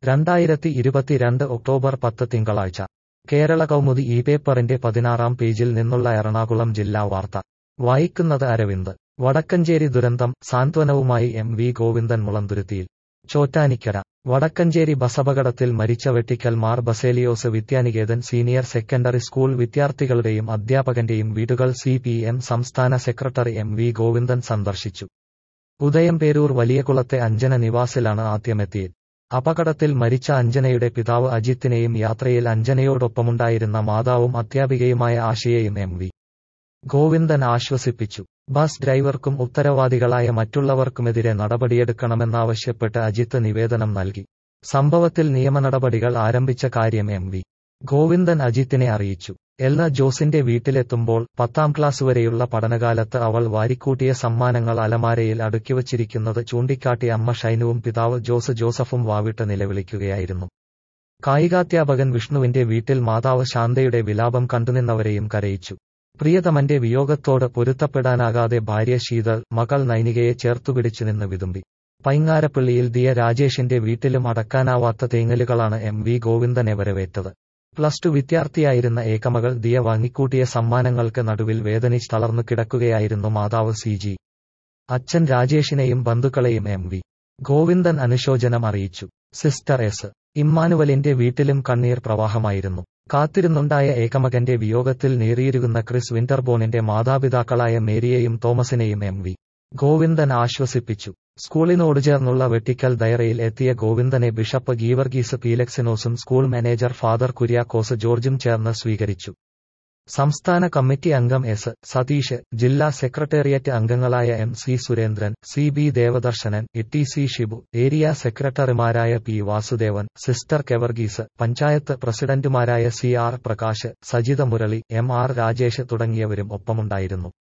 രണ്ടായിരത്തി ഇരുപത്തിരണ്ട് ഒക്ടോബർ പത്ത് തിങ്കളാഴ്ച കേരള കൗമുദി ഈ പേപ്പറിന്റെ പതിനാറാം പേജിൽ നിന്നുള്ള എറണാകുളം ജില്ലാ വാർത്ത വായിക്കുന്നത് അരവിന്ദ് വടക്കഞ്ചേരി ദുരന്തം സാന്ത്വനവുമായി എം വി ഗോവിന്ദൻ മുളന്തുരുത്തിയിൽ ചോറ്റാനിക്കര വടക്കഞ്ചേരി ബസപകടത്തിൽ മരിച്ച Vettikkal Mar Baselios Vidyanikethan senior secondary school വിദ്യാർത്ഥികളുടെയും അധ്യാപകന്റെയും വീടുകൾ സി പി എം സംസ്ഥാന സെക്രട്ടറി എം വി ഗോവിന്ദൻ സന്ദർശിച്ചു ഉദയംപേരൂർ വലിയകുളത്തെ അഞ്ജന നിവാസിലാണ് ആദ്യമെത്തിയത് അപകടത്തിൽ മരിച്ച അഞ്ജനയുടെ പിതാവ് അജിത്തിനെയും യാത്രയിൽ അഞ്ജനയോടൊപ്പമുണ്ടായിരുന്ന മാതാവും അധ്യാപികയുമായ ആശയെയും എം വി ഗോവിന്ദൻ ആശ്വസിപ്പിച്ചു ബസ് ഡ്രൈവർക്കും ഉത്തരവാദികളായ മറ്റുള്ളവർക്കുമെതിരെ നടപടിയെടുക്കണമെന്നാവശ്യപ്പെട്ട് അജിത്ത് നിവേദനം നൽകി സംഭവത്തിൽ നിയമനടപടികൾ ആരംഭിച്ച കാര്യം എം വി ഗോവിന്ദൻ അജിത്തിനെ അറിയിച്ചു എൽന ജോസിന്റെ വീട്ടിലെത്തുമ്പോൾ പത്താം ക്ലാസ് വരെയുള്ള പഠനകാലത്ത് അവൾ വാരിക്കൂട്ടിയ സമ്മാനങ്ങൾ അലമാരയിൽ അടുക്കിവച്ചിരിക്കുന്നത് ചൂണ്ടിക്കാട്ടി അമ്മ ഷൈനുവും പിതാവ് ജോസ് ജോസഫും വാവിട്ട് നിലവിളിക്കുകയായിരുന്നു കായികാധ്യാപകൻ വിഷ്ണുവിന്റെ വീട്ടിൽ മാതാവ് ശാന്തയുടെ വിലാപം കണ്ടുനിന്നവരെയും കരയിച്ചു പ്രിയതമന്റെ വിയോഗത്തോട് പൊരുത്തപ്പെടാനാകാതെ ഭാര്യ ശീതൾ മകൾ നൈനികയെ ചേർത്തുപിടിച്ചു നിന്ന് വിതുമ്പി പൈങ്ങാരപ്പള്ളിയിൽ ദിയ രാജേഷിന്റെ വീട്ടിലും അടക്കാനാവാത്ത തേങ്ങലുകളാണ് എം വി ഗോവിന്ദനെ വരവേറ്റത് പ്ലസ് ടു വിദ്യാർത്ഥിയായിരുന്ന ഏകമകൾ ദിയ വാങ്ങിക്കൂട്ടിയ സമ്മാനങ്ങൾക്ക് നടുവിൽ വേദനിച്ച് തളർന്നു കിടക്കുകയായിരുന്നു മാതാവ് സി ജി അച്ഛൻ രാജേഷിനെയും ബന്ധുക്കളെയും എം വി ഗോവിന്ദൻ അനുശോചനം അറിയിച്ചു സിസ്റ്റർ എസ് ഇമ്മാനുവലിന്റെ വീട്ടിലും കണ്ണീർ പ്രവാഹമായിരുന്നു കാത്തിരുന്നുണ്ടായ ഏകമകന്റെ വിയോഗത്തിൽ നേറിയിരുന്ന ക്രിസ് വിന്റർബോണിന്റെ മാതാപിതാക്കളായ മേരിയെയും തോമസിനെയും എം വി ഗോവിന്ദൻ ആശ്വസിപ്പിച്ചു സ്കൂളിനോട് ചേർന്നുള്ള വെട്ടിക്കൽ ദയറയിൽ എത്തിയ ഗോവിന്ദനെ ബിഷപ്പ് ഗീവർഗീസ് പീലക്സിനോസും സ്കൂൾ മാനേജർ ഫാദർ കുര്യാക്കോസ് ജോർജും ചേർന്ന് സ്വീകരിച്ചു സംസ്ഥാന കമ്മിറ്റി അംഗം എസ് സതീഷ് ജില്ലാ സെക്രട്ടേറിയറ്റ് അംഗങ്ങളായ M C Surendran C B ദേവദർശനൻ E C Shibu area സെക്രട്ടറിമാരായ പി വാസുദേവൻ സിസ്റ്റർ കെവർഗീസ് പഞ്ചായത്ത് പ്രസിഡന്റുമാരായ C R Prakash Sajitha Murali M R Rajesh തുടങ്ങിയവരും ഒപ്പമുണ്ടായിരുന്നു